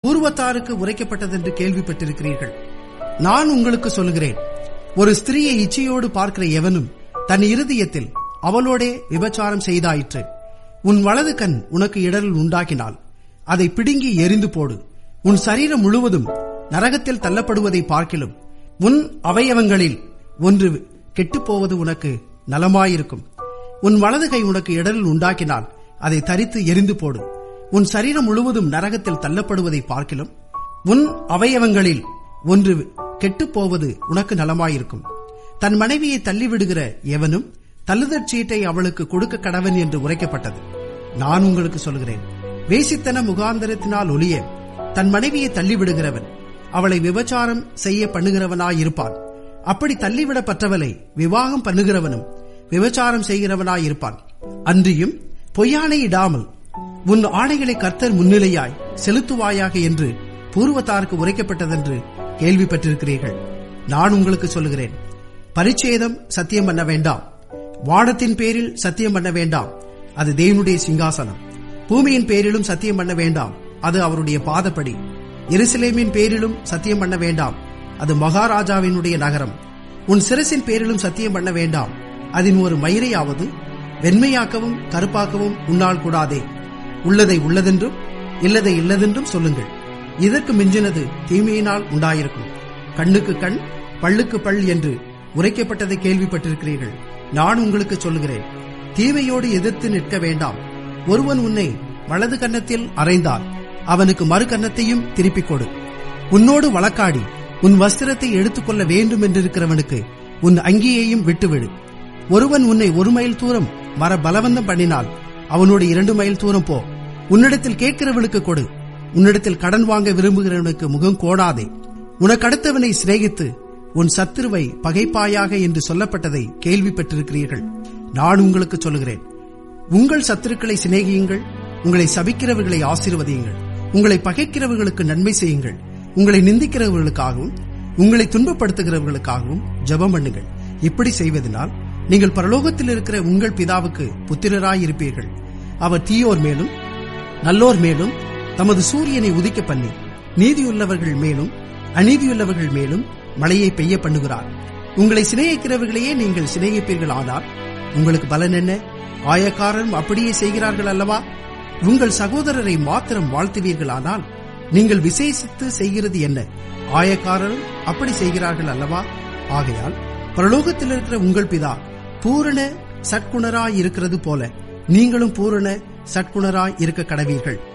பூர்வத்தாருக்கு உரைக்கப்பட்டதென்று கேள்விப்பட்டிருக்கிறீர்கள் நான் உங்களுக்கு சொல்லுகிறேன் ஒரு ஸ்திரீயை இச்சையோடு பார்க்கிற எவனும் தன் இருதயத்தில் அவளோடே விபச்சாரம் செய்தாயிற்று உன் வலது கண் உனக்கு இடரல் உண்டாக்கினால் அதை பிடுங்கி எரிந்து போடு உன் சரீரம் முழுவதும் நரகத்தில் தள்ளப்படுவதை பார்க்கிலும் உன் அவயவங்களில் ஒன்று கெட்டுப்போவது உனக்கு நலமாயிருக்கும் உன் வலது கை உனக்கு இடரல் உண்டாக்கினால் அதை தரித்து எரிந்து போடு உன் சரீரம் முழுவதும் நரகத்தில் தள்ளப்படுவதை பார்க்கிலும் உன் அவயவங்களில் ஒன்று கெட்டுப்போவது உனக்கு நலமாயிருக்கும் தன் மனைவியை தள்ளிவிடுகிற எவனும் தள்ளுதற் சீட்டை அவளுக்கு கொடுக்க கடவன் என்று உரைக்கப்பட்டது நான் உங்களுக்கு சொல்கிறேன் வேசித்தன முகாந்தரத்தினால் ஒளிய தன் மனைவியை தள்ளிவிடுகிறவன் அவளை விபச்சாரம் செய்ய பண்ணுகிறவனாயிருப்பான் அப்படி தள்ளிவிடப்பட்டவளை விவாகம் பண்ணுகிறவனும் விபச்சாரம் செய்கிறவனாயிருப்பான் அன்றியும் பொய்யானை இடாமல் உன் ஆணைகளை கர்த்தர் முன்னிலையாய் செலுத்துவாயாக என்று பூர்வத்தாருக்கு உரைக்கப்பட்டதென்று கேள்விப்பட்டிருக்கிறீர்கள் நான் உங்களுக்கு சொல்லுகிறேன் பரிச்சேதம் சத்தியம் பண்ண வேண்டாம் வானத்தின் பேரில் சத்தியம் பண்ண வேண்டாம் அது தேவனுடைய சிங்காசனம் பூமியின் பேரிலும் சத்தியம் பண்ண வேண்டாம் அது அவருடைய பாதப்படி எருசலேமின் பேரிலும் சத்தியம் பண்ண வேண்டாம் அது மகாராஜாவினுடைய நகரம் உன் சிரசின் பேரிலும் சத்தியம் பண்ண வேண்டாம் அதன் ஒரு மயிரையாவது வெண்மையாக்கவும் கருப்பாக்கவும் உன்னால் கூடாதே உள்ளதை உள்ளதென்றும் இல்லதை இல்லதென்றும் சொல்லுங்கள் இதற்கு மிஞ்சினது தீமையினால் உண்டாயிருக்கும் கண்ணுக்கு கண் பல்லுக்கு பல் என்று உரைக்கப்பட்டதை கேள்விப்பட்டிருக்கிறீர்கள் நான் உங்களுக்கு சொல்லுகிறேன் தீமையோடு எதிர்த்து நிற்க வேண்டாம் ஒருவன் உன்னை வலது கன்னத்தில் அறைந்தால் அவனுக்கு மறு கன்னத்தையும் திருப்பிக் கொடு உன்னோடு வழக்காடி உன் வஸ்திரத்தை எடுத்துக்கொள்ள வேண்டும் என்றிருக்கிறவனுக்கு உன் அங்கியையும் விட்டுவிடு ஒருவன் உன்னை ஒரு மைல் தூரம் வர பலவந்தம் பண்ணினால் அவனோடு இரண்டு மைல் தூரம் போ உன்னிடத்தில் கேட்கிறவனுக்கு கொடு உன்னிடத்தில் கடன் வாங்க விரும்புகிறவனுக்கு முகம் கோடாதே உனக்கு அடுத்தவனை சிநேகித்து உன் சத்துருவை பகைப்பாயாக என்று சொல்லப்பட்டதை கேள்விப்பட்டிருக்கிறீர்கள் நான் உங்களுக்கு சொல்லுகிறேன் உங்கள் சத்துருக்களை சிநேகியுங்கள் உங்களை சபிக்கிறவர்களை ஆசீர்வதியுங்கள் உங்களை பகைக்கிறவர்களுக்கு நன்மை செய்யுங்கள் உங்களை நிந்திக்கிறவர்களுக்காகவும் உங்களை துன்பப்படுத்துகிறவர்களுக்காகவும் ஜெபம் பண்ணுங்கள் இப்படி செய்வதனால் நீங்கள் பரலோகத்தில் இருக்கிற உங்கள் பிதாவுக்கு புத்திரராயிருப்பீர்கள் அவர் தீயோர் மேலும் நல்லோர் மேலும் தமது சூரியனை உதிக்க பண்ணி நீதியுள்ளவர்கள் மேலும் அநீதியுள்ளவர்கள் மேலும் மழையை பெய்ய பண்ணுகிறார் உங்களை சிநேகிக்கிறவர்களையே நீங்கள் சிநேகிப்பீர்கள் ஆனால் உங்களுக்கு பலன் என்ன ஆயக்காரரும் அப்படியே செய்கிறார்கள் அல்லவா உங்கள் சகோதரரை மாத்திரம் வாழ்த்துவீர்களானால் நீங்கள் விசேஷித்து செய்கிறது என்ன ஆயக்காரரும் அப்படி செய்கிறார்கள் அல்லவா ஆகையால் பரலோகத்தில் இருக்கிற உங்கள் பிதா பூரண சட்குணராய் இருக்கிறது போல நீங்களும் பூரண சட்குணராய் இருக்க கடவீர்கள்